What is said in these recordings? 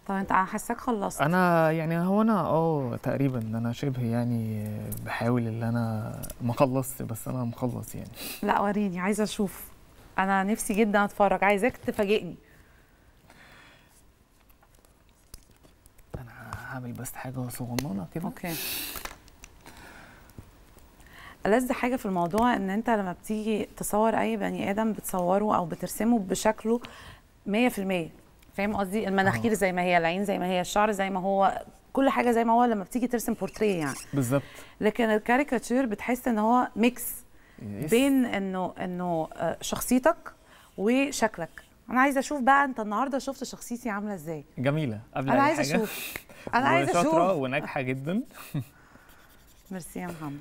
طب انت انا حاساك خلصت انا يعني هو انا اه تقريبا انا شبه يعني بحاول ان انا ما خلصت بس انا مخلص يعني لا وريني عايزه اشوف انا نفسي جدا اتفرج عايزاك تفاجئني انا هعمل بس حاجه صغننه كده اوكي ألذ حاجة في الموضوع إن أنت لما بتيجي تصور أي بني آدم بتصوره أو بترسمه بشكله 100% فاهم قصدي؟ المناخير آه. زي ما هي، العين زي ما هي، الشعر زي ما هو، كل حاجة زي ما هو لما بتيجي ترسم بورتريه يعني، بالظبط لكن الكاريكاتير بتحس إن هو ميكس يس. بين إنه إنه آه، شخصيتك وشكلك. أنا عايزة أشوف بقى أنت النهاردة شفت شخصيتي عاملة إزاي؟ جميله قبل أنا أي عايزة حاجة. أشوف أنا عايزة وشاطره أشوف وناجحه جدا ميرسي يا محمد.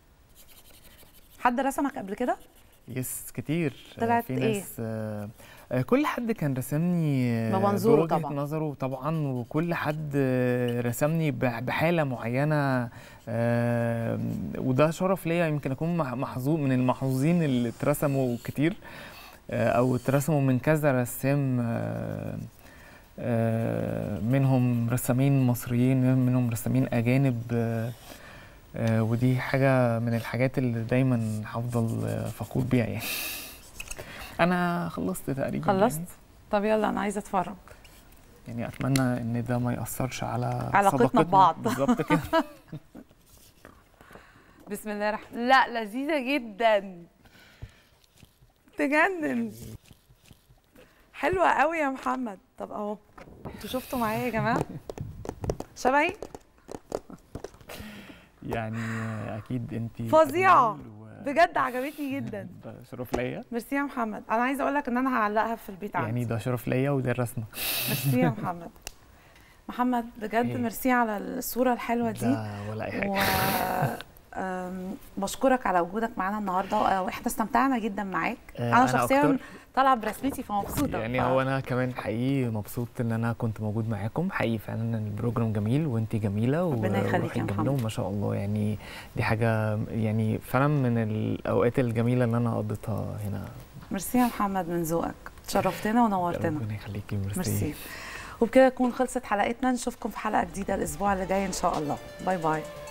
حد رسمك قبل كده؟ يس كتير آه، طلعت في إيه؟ ناس آه، آه، كل حد كان رسمني آه، بمنظوره بوجهة طبعاً. نظره طبعا وكل حد آه، رسمني بح- بحاله معينه آه، وده شرف ليا يمكن اكون مح- محظوظ من المحظوظين اللي اترسموا كتير آه، او اترسموا من كذا رسام آه، آه، منهم رسامين مصريين منهم رسامين اجانب آه، آه، ودي حاجه من الحاجات اللي دايما هفضل آه، فخور بيها يعني انا خلصت تقريبا خلصت؟ يعني. طب يلا أنا عايزة أتفرج. يعني اتمنى ان ده ما ياثرش على علاقتنا صداقتنا. ببعض. بالظبط كده بسم الله الرحمن لا لذيذة جدا تجنن حلوة قوي يا محمد طب اهو انتوا شفتوا معايا يا جماعة شبهي يعني اكيد انت فظيعة. بجد عجبتني جدا ده شرف ليا ميرسي يا محمد انا عايزة اقول لك ان انا هعلقها في البيت عندي يعني ده شرف ليا وده الرسمه ميرسي يا محمد محمد بجد إيه. ميرسي على الصورة الحلوة دي ده ولا اي حاجه و أم، بشكرك على وجودك معانا النهارده واحنا استمتعنا جدا معاك آه، انا أنا شخصيا أكتر. طالعه برسمتي فمبسوطه يعني هو انا كمان حقيقي مبسوط ان انا كنت موجود معاكم حقيقي فعلا البروجرام جميل وانت جميله و- ربنا يخليك وروحك يا جميله محمد. وما شاء الله يعني دي حاجه يعني فعلا من الاوقات الجميله اللي انا قضيتها هنا ميرسي يا محمد من ذوقك شرفتنا ونورتنا ربنا يخليكي ميرسي ميرسي وبكده تكون خلصت حلقتنا نشوفكم في حلقه جديده الاسبوع اللي جاي ان شاء الله باي باي